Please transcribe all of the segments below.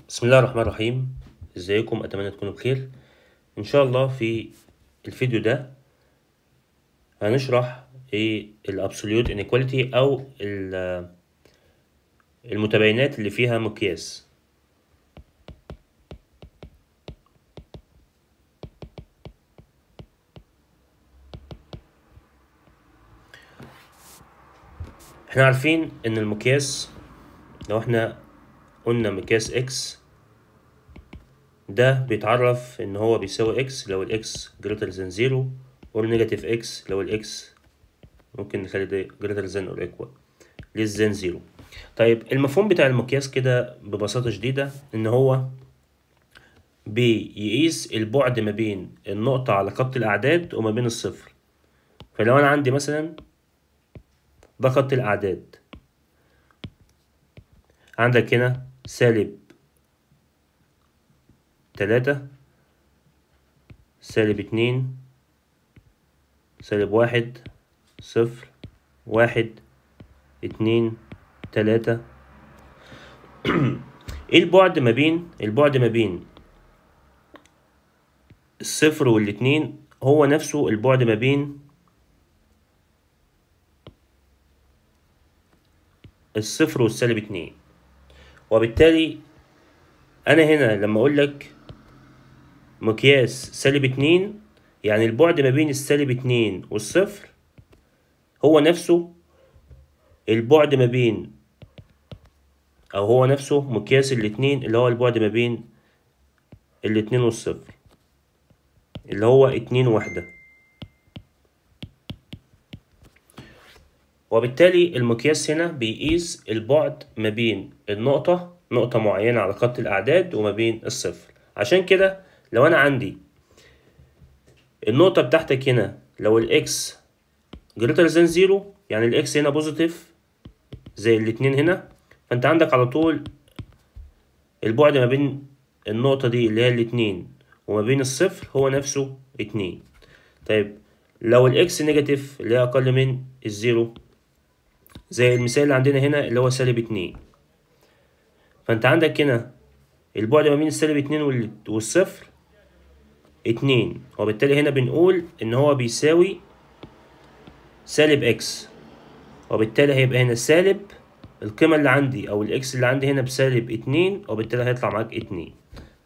بسم الله الرحمن الرحيم ازيكم اتمنى تكونوا بخير ان شاء الله في الفيديو ده هنشرح ايه الابسوليوت انيكواليتي او ال- المتباينات اللي فيها مقياس احنا عارفين ان المقياس لو احنا قلنا مقياس اكس ده بيتعرف ان هو بيساوي اكس لو الاكس greater than zero or negative اكس لو الاكس ممكن نخلي ده greater than or equal less than zero طيب المفهوم بتاع المقياس كده ببساطة شديدة ان هو بيقيس البعد ما بين النقطة على خط الأعداد وما بين الصفر فلو أنا عندي مثلا ده خط الأعداد عندك هنا سالب تلاتة سالب اتنين سالب واحد صفر واحد اتنين تلاتة ايه البعد ما بين البعد ما بين الصفر والاتنين هو نفسه البعد ما بين الصفر والسالب اتنين وبالتالي انا هنا لما اقول لك مقياس سالب اتنين يعني البعد ما بين السالب اتنين والصفر هو نفسه البعد ما بين او هو نفسه مقياس الاتنين اللي هو البعد ما بين الاتنين والصفر اللي هو اتنين وحدة وبالتالي المقياس هنا بيقيس البعد ما بين النقطة نقطة معينة على خط الأعداد وما بين الصفر عشان كده لو أنا عندي النقطة بتاعتك هنا لو الإكس greater than زيرو يعني الإكس هنا بوزيتيف زي الاتنين هنا فأنت عندك على طول البعد ما بين النقطة دي اللي هي الاتنين وما بين الصفر هو نفسه اتنين طيب لو الإكس نيجاتيف اللي هي أقل من الزيرو زي المثال اللي عندنا هنا اللي هو سالب اتنين فانت عندك هنا البعد ما بين السالب اتنين وال- والصفر اتنين وبالتالي هنا بنقول ان هو بيساوي سالب اكس وبالتالي هيبقى هنا سالب القيمة اللي عندي او الاكس اللي عندي هنا بسالب اتنين وبالتالي هيطلع معاك اتنين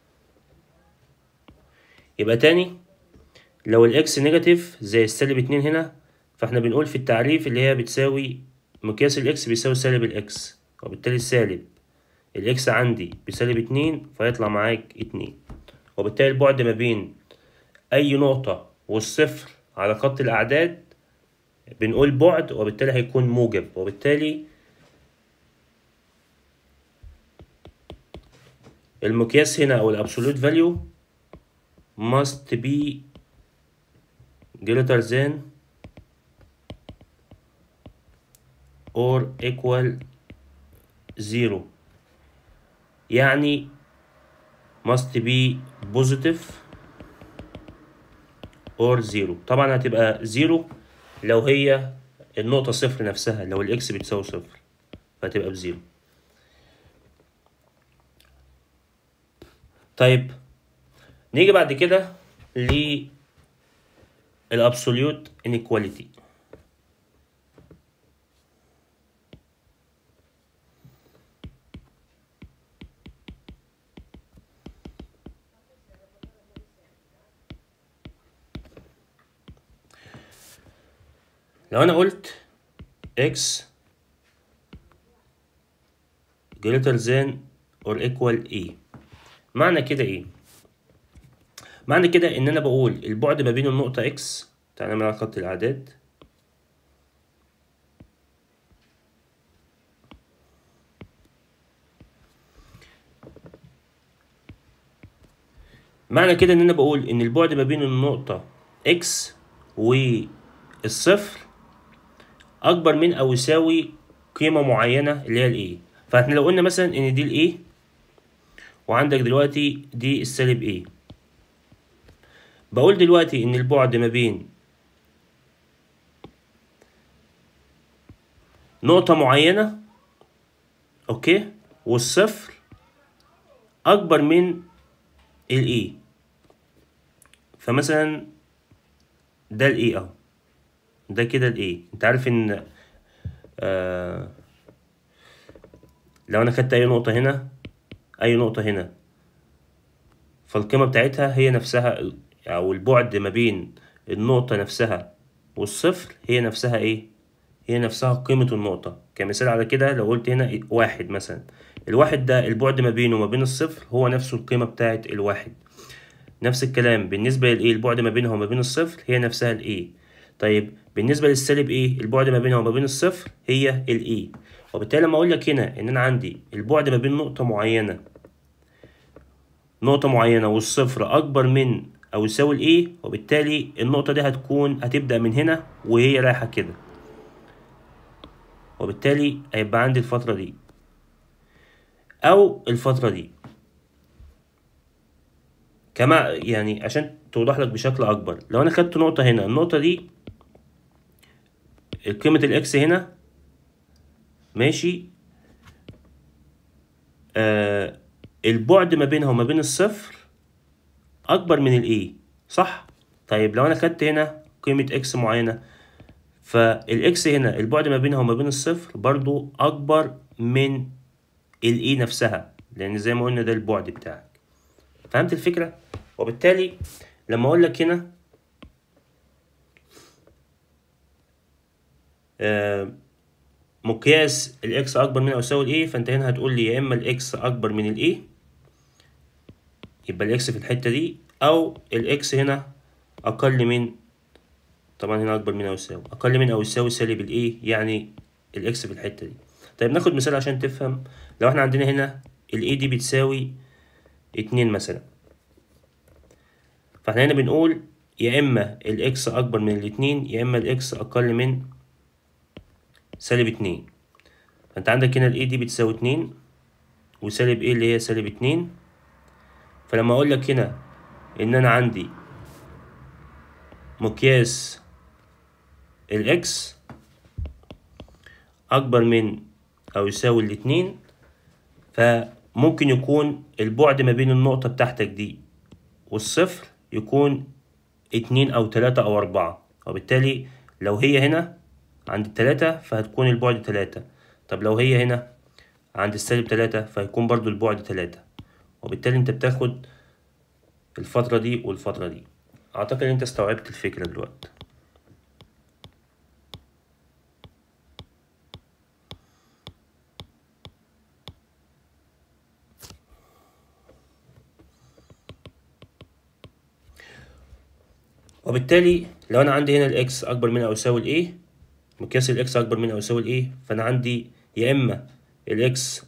يبقى تاني لو الاكس نيجاتيف زي السالب اتنين هنا فاحنا بنقول في التعريف اللي هي بتساوي مقياس الاكس بيساوي سالب الاكس وبالتالي سالب الاكس عندي بسالب اتنين فيطلع معاك اتنين وبالتالي البعد ما بين اي نقطة والصفر على خط الاعداد بنقول بعد وبالتالي هيكون موجب وبالتالي المقياس هنا او الابسولوت فاليو must be greater than or equal zero يعني must be positive or zero طبعا هتبقى زيرو لو هي النقطة صفر نفسها لو الاكس بتساوي صفر فهتبقى بزيرو طيب نيجي بعد كده للابسوليوت انيكواليتي لو انا قلت x greater than or equal a معنى كده ايه معنى كده ان انا بقول البعد ما بين النقطة x تعالى نعمل على خط الاعداد معنى كده ان انا بقول ان البعد ما بين النقطة x والصفر اكبر من او يساوي قيمة معينة اللي هي الايه فاحنا لو قلنا مثلا ان دي الايه وعندك دلوقتي دي السالب ايه بقول دلوقتي ان البعد ما بين نقطة معينة اوكي والصفر اكبر من الاي فمثلا ده الاي اهو ده كده الاي انت عارف ان آه لو انا خدت اي نقطة هنا اي نقطة هنا فالقيمة بتاعتها هي نفسها ال- او البعد ما بين النقطة نفسها والصفر هي نفسها ايه هي نفسها قيمة النقطة كمثال على كده لو قلت هنا واحد مثلا الواحد ده البعد ما بينه وما بين الصفر هو نفسه القيمة بتاعت الواحد نفس الكلام بالنسبة للإيه البعد ما بينها وما بين الصفر هي نفسها الإيه طيب بالنسبة للسالب إيه البعد ما بينها وما بين الصفر هي الإيه وبالتالي لما أقول لك هنا إن أنا عندي البعد ما بين نقطة معينة نقطة معينة والصفر أكبر من أو يساوي الإيه وبالتالي النقطة دي هتكون هتبدأ من هنا وهي رايحة كده وبالتالي هيبقى عندي الفترة دي أو الفترة دي كما يعني عشان توضح لك بشكل اكبر لو انا خدت نقطة هنا النقطة دي قيمة الاكس هنا ماشي آه البعد ما بينها وما بين الصفر اكبر من الاي صح طيب لو انا خدت هنا قيمة اكس معينة فالاكس هنا البعد ما بينها وما بين الصفر برضو اكبر من الاي نفسها لان زي ما قلنا ده البعد بتاعك فهمت الفكرة وبالتالي لما اقول لك هنا آه، مقياس الاكس اكبر من او يساوي الايه فانت هنا هتقول لي يا اما الاكس اكبر من الايه يبقى الاكس في الحتة دي او الاكس هنا اقل من طبعا هنا اكبر من او يساوي اقل من او يساوي سالب الايه يعني الاكس في الحتة دي طيب ناخد مثال عشان تفهم لو احنا عندنا هنا الايه دي بتساوي اتنين مثلا فاحنا هنا بنقول يا اما الاكس اكبر من الاتنين يا اما الاكس اقل من سالب اتنين فانت عندك هنا الاي دي بتساوي اتنين وسالب ايه اللي هي سالب اتنين فلما اقول لك هنا ان انا عندي مقياس الاكس اكبر من او يساوي الاتنين فممكن يكون البعد ما بين النقطة بتاعتك دي والصفر يكون اتنين أو تلاتة أو أربعة وبالتالي لو هي هنا عند التلاتة فهتكون البعد تلاتة طب لو هي هنا عند السالب تلاتة فهيكون برضو البعد تلاتة وبالتالي انت بتاخد الفترة دي والفترة دي أعتقد إن انت استوعبت الفكرة دلوقتي وبالتالي لو انا عندي هنا الاكس اكبر من او يساوي الايه مقياس الاكس اكبر من او يساوي الايه فانا عندي يا اما الاكس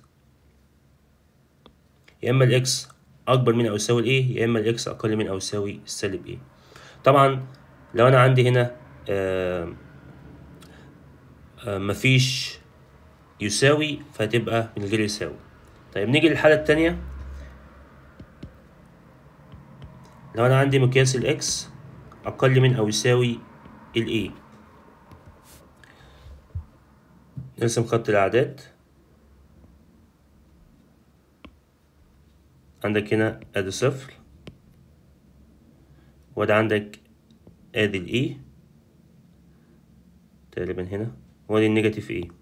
يا اما الاكس اكبر من او يساوي الايه يا اما الاكس اقل من او يساوي السالب ايه طبعا لو انا عندي هنا آه آه مفيش يساوي فهتبقى من غير يساوي طيب نيجي للحالة التانية لو انا عندي مقياس الاكس اقل من او يساوي الايه نرسم خط الاعداد عندك هنا ادي صفر وده عندك ادي الايه تقريبا هنا وادي النيجاتيف ايه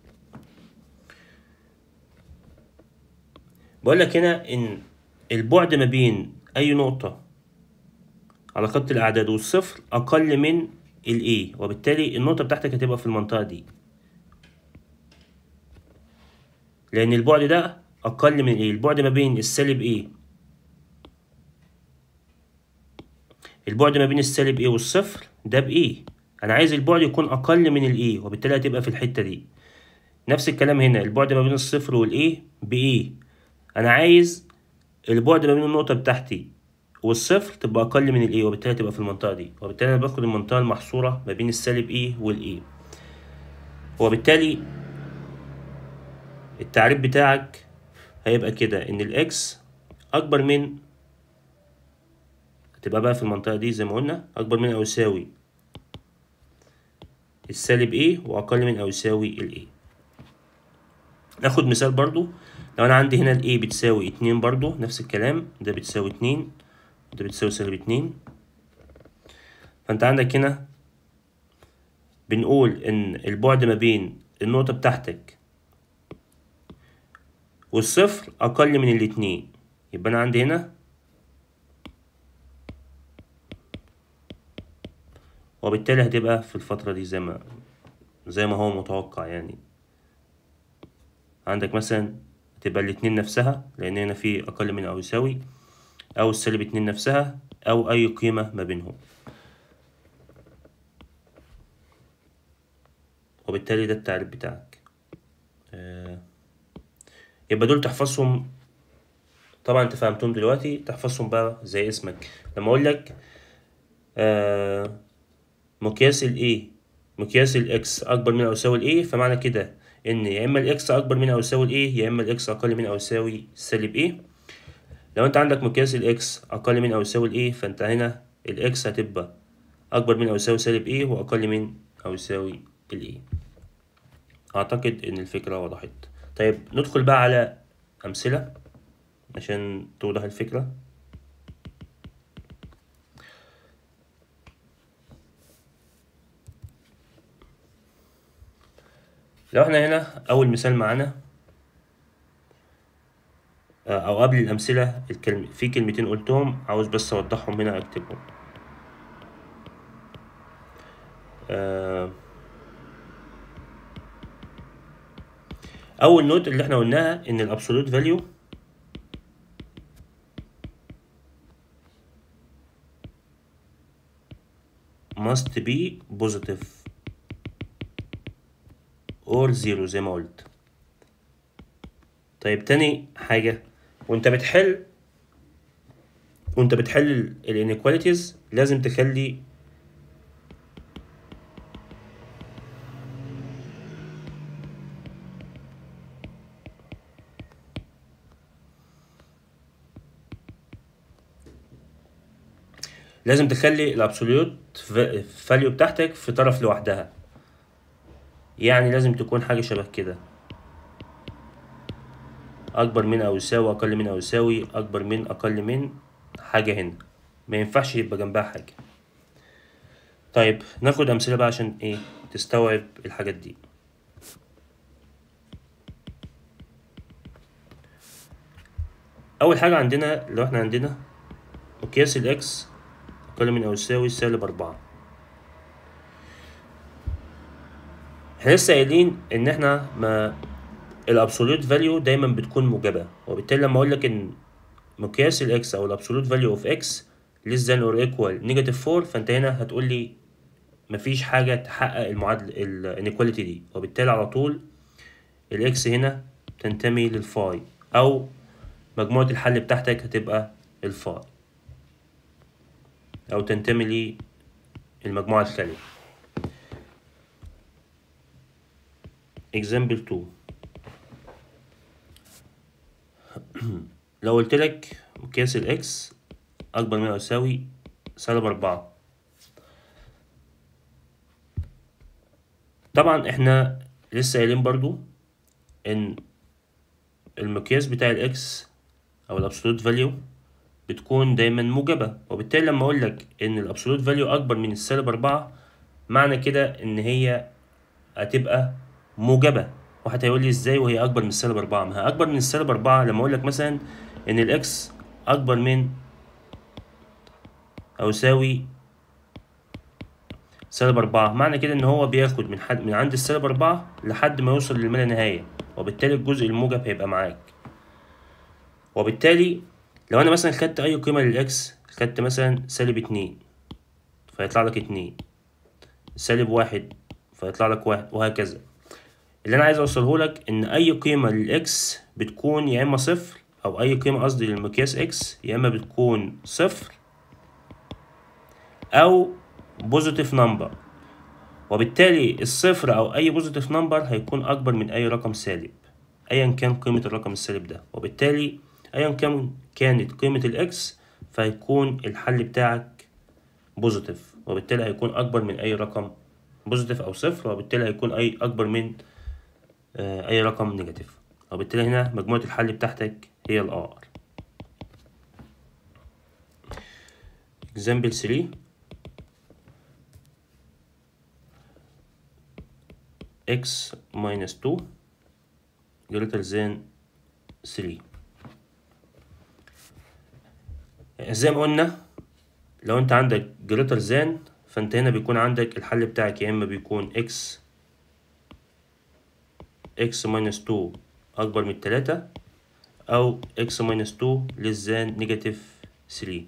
بقول لك هنا ان البعد ما بين اي نقطة على خط الاعداد والصفر اقل من الايه وبالتالي النقطة بتاعتك هتبقى في المنطقة دي لان البعد ده اقل من ايه البعد ما بين السالب ايه البعد ما بين السالب ايه والصفر ده بايه انا عايز البعد يكون اقل من الايه وبالتالي هتبقى في الحتة دي نفس الكلام هنا البعد ما بين الصفر والايه بايه انا عايز البعد ما بين النقطة بتاعتي والصفر تبقى اقل من الايه وبالتالي تبقى في المنطقة دي وبالتالي انا باخد المنطقة المحصورة ما بين السالب ايه والايه وبالتالي التعريف بتاعك هيبقى كده ان الاكس اكبر من هتبقى بقى في المنطقة دي زي ما قلنا اكبر من او يساوي السالب ايه واقل من او يساوي الايه ناخد مثال برضو لو انا عندي هنا الاي بتساوي اتنين برضو نفس الكلام ده بتساوي اتنين وده بتساوي سالب اتنين فانت عندك هنا بنقول ان البعد ما بين النقطة بتاعتك والصفر اقل من الاتنين يبقى انا عندي هنا وبالتالي هتبقى في الفترة دي زي ما زي ما هو متوقع يعني عندك مثلا تبقى الاتنين نفسها لأن هنا في أقل من أو يساوي أو السالب اتنين نفسها أو أي قيمة ما بينهم وبالتالي ده التعريف بتاعك آه، يبقى دول تحفظهم طبعا انت فهمتهم دلوقتي تحفظهم بقى زي اسمك لما اقول لك آه مقياس ال A مقياس ال X أكبر من أو يساوي ال A فمعنى كده إن يا إما ال X أكبر من أو يساوي ال A يا إما ال X أقل من أو يساوي سالب A لو أنت عندك مقياس ال X أقل من أو يساوي ال A فأنت هنا ال X هتبقى أكبر من أو يساوي سالب A وأقل من أو يساوي ال A أعتقد إن الفكرة وضحت طيب ندخل بقى على أمثلة عشان توضح الفكرة لو احنا هنا أول مثال معانا آه، أو قبل الأمثلة الكلم... في كلمتين قلتهم عاوز بس أوضحهم هنا أكتبهم آه، أول نوت اللي احنا قلناها إن الأبسولوت فاليو must be positive or zero زي ما قلت طيب تاني حاجة وانت بتحل وانت بتحل ال inequalities لازم تخلي لازم تخلي الابسوليوت فاليو بتاعتك في طرف لوحدها يعني لازم تكون حاجة شبه كده أكبر من أو يساوي أقل من أو يساوي أكبر من أقل من حاجة هنا ما ينفعش يبقى جنبها حاجة طيب ناخد أمثلة بقى عشان إيه تستوعب الحاجات دي أول حاجة عندنا لو إحنا عندنا مقياس الإكس أقل من أو يساوي سالب أربعة احنا لسه قايلين ان احنا ما الابسولوت فاليو دايما بتكون موجبه وبالتالي لما اقول لك ان مقياس الاكس او الابسولوت فاليو اوف اكس less than or equal نيجاتيف 4 فانت هنا هتقول لي مفيش حاجه تحقق المعادله الانيكواليتي دي وبالتالي على طول الاكس هنا تنتمي للفاي او مجموعه الحل بتاعتك هتبقى الفاي او تنتمي للمجموعه الخاليه example 2 لو قلت لك مقياس الاكس اكبر من او يساوي سالب أربعة طبعا احنا لسه قايلين برضو ان المقياس بتاع الاكس او الابسولوت فاليو بتكون دايما موجبة وبالتالي لما اقول لك ان الابسولوت فاليو اكبر من السالب أربعة معنى كده ان هي هتبقى موجبة واحد هيقول لي ازاي وهي اكبر من السالب أربعة ما هي اكبر من السالب أربعة لما اقول لك مثلا ان الاكس اكبر من او يساوي سالب أربعة معنى كده ان هو بياخد من حد من عند السالب أربعة لحد ما يوصل للما لا نهاية وبالتالي الجزء الموجب هيبقى معاك وبالتالي لو انا مثلا خدت اي قيمة للاكس خدت مثلا سالب اتنين فيطلع لك اتنين سالب واحد فيطلع لك واحد وهكذا اللي انا عايز اوصله لك ان اي قيمة للاكس بتكون يا اما صفر او اي قيمة قصدي للمقياس اكس يا اما بتكون صفر او بوزيتيف نمبر وبالتالي الصفر او اي بوزيتيف نمبر هيكون اكبر من اي رقم سالب ايا كان قيمة الرقم السالب ده وبالتالي ايا كان كانت قيمة الاكس فهيكون الحل بتاعك بوزيتيف وبالتالي هيكون اكبر من اي رقم بوزيتيف او صفر وبالتالي هيكون اي اكبر من اي رقم نيجاتيف وبالتالي هنا مجموعة الحل بتاعتك هي ال R example 3 x minus 2 greater than 3 زي ما قلنا لو انت عندك greater than فانت هنا بيكون عندك الحل بتاعك يا اما بيكون x x minus 2 اكبر من 3 او x minus 2 less than negative 3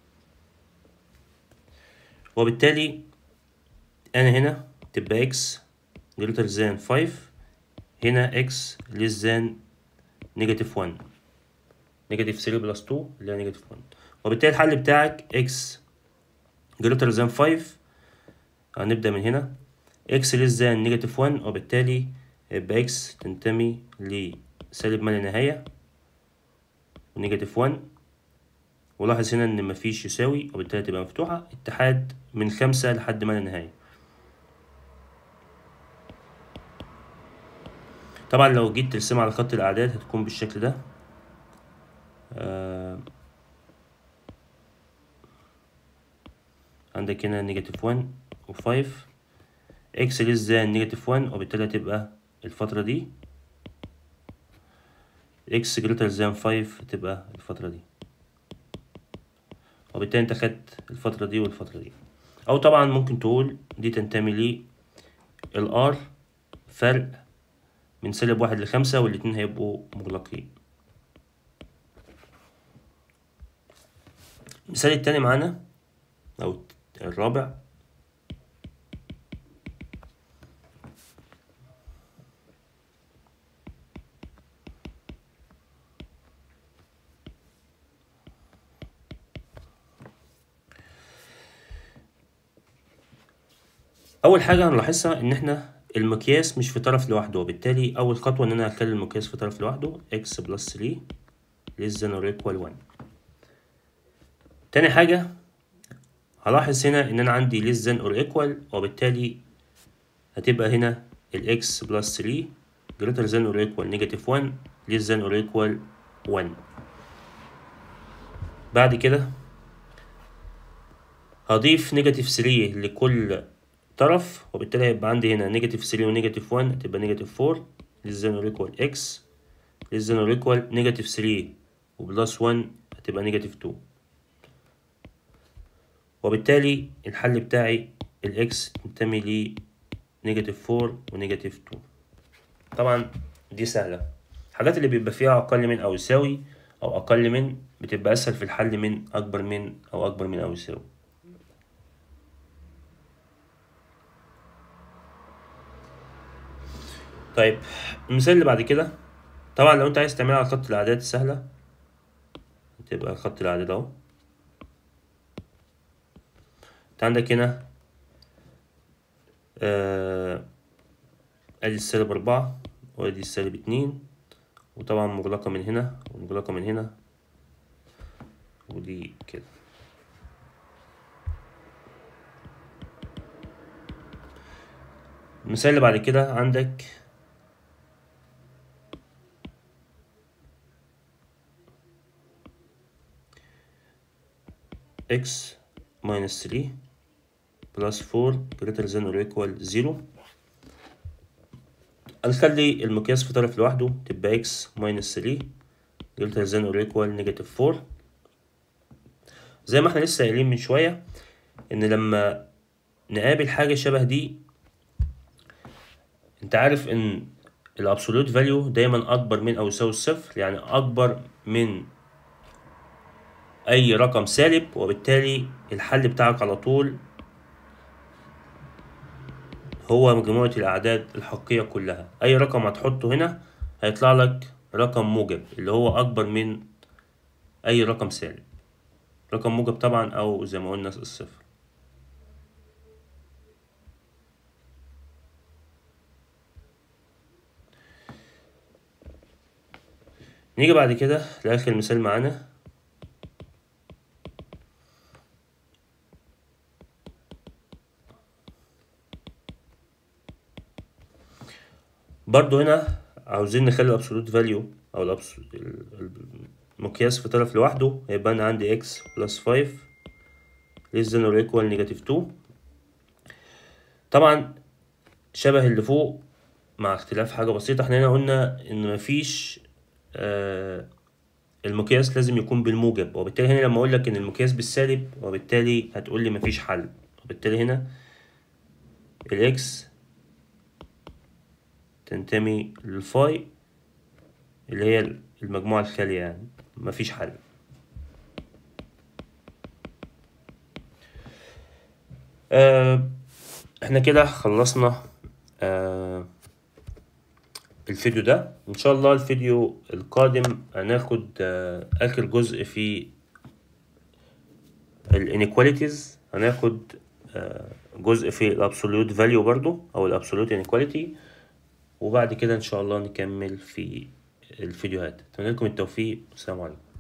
وبالتالي انا هنا تبقى x greater than 5 هنا x less than negative 1 negative 3 plus 2 اللي هي negative 1 وبالتالي الحل بتاعك x greater than 5 هنبدأ من هنا x less than negative 1 وبالتالي يبقى x تنتمي لسالب ما لا نهاية ونيجاتيف 1 ولاحظ هنا إن مفيش يساوي وبالتالي تبقى مفتوحة اتحاد من خمسة لحد ما لا نهاية طبعا لو جيت ترسمها على خط الأعداد هتكون بالشكل ده آه عندك هنا نيجاتيف 1 و5 اكس ليس ذان نيجاتيف 1 وبالتالي هتبقى الفترة دي اكس جريتر ذان 5 تبقى الفترة دي وبالتالي انت خدت الفترة دي والفترة دي او طبعا ممكن تقول دي تنتمي لي الار فرق من سالب واحد لخمسة والاتنين هيبقوا مغلقين المثال التاني معانا او الرابع اول حاجه هنلاحظها ان احنا المقياس مش في طرف لوحده وبالتالي اول خطوه ان انا اخلي المقياس في طرف لوحده x بلس 3 less than or equal 1 تاني حاجه هلاحظ هنا ان انا عندي less than or equal وبالتالي هتبقى هنا ال x بلس 3 greater than or equal negative 1 less than or equal 1 بعد كده هضيف نيجاتيف 3 لكل طرف وبالتالي هيبقى عندي هنا نيجاتيف 3 ونيجاتيف 1 تبقى نيجاتيف 4 less than or equal x less than or equal نيجاتيف 3 وبلس 1 هتبقى نيجاتيف 2 وبالتالي الحل بتاعي الاكس تنتمي ل نيجاتيف 4 ونيجاتيف 2 طبعا دي سهلة الحاجات اللي بيبقى فيها أقل من أو يساوي أو أقل من بتبقى أسهل في الحل من أكبر من أو أكبر من أو يساوي طيب المثال اللي بعد كده طبعا لو انت عايز تعملها على خط الاعداد السهله تبقى خط الاعداد اهو انت عندك هنا آه، ادي السالب أربعة وادي السالب اتنين وطبعا مغلقة من هنا ومغلقة من هنا ودي كده المثال اللي بعد كده عندك x minus 3 plus 4 greater than or equal 0 هنخلي المقياس في طرف لوحده تبقى x minus 3 greater than or equal negative 4 زي ما احنا لسه قايلين من شوية ان لما نقابل حاجة شبه دي انت عارف ان الابسولوت فاليو دايما اكبر من او يساوي الصفر يعني اكبر من اي رقم سالب وبالتالي الحل بتاعك على طول هو مجموعة الأعداد الحقيقية كلها أي رقم هتحطه هنا هيطلع لك رقم موجب اللي هو أكبر من أي رقم سالب رقم موجب طبعا أو زي ما قلنا الصفر نيجي بعد كده لآخر مثال معانا برضو هنا عاوزين نخلي الابسولوت فاليو او الأبس... ال- المقياس في طرف لوحده هيبقى انا عندي x بلس 5 less than or equal negative 2 طبعا شبه اللي فوق مع اختلاف حاجة بسيطة احنا هنا قلنا ان مفيش آه المقياس لازم يكون بالموجب وبالتالي هنا لما اقول لك ان المقياس بالسالب وبالتالي هتقول لي مفيش حل وبالتالي هنا الاكس تنتمي للفاي اللي هي المجموعة الخالية يعني مفيش حل آه احنا كده خلصنا آه الفيديو ده ان شاء الله الفيديو القادم هناخد آه اخر جزء في الانيكواليتيز هناخد آه جزء في الابسوليوت فاليو برضو او الابسوليوت انيكواليتي وبعد كده ان شاء الله نكمل في الفيديوهات اتمنى لكم التوفيق والسلام عليكم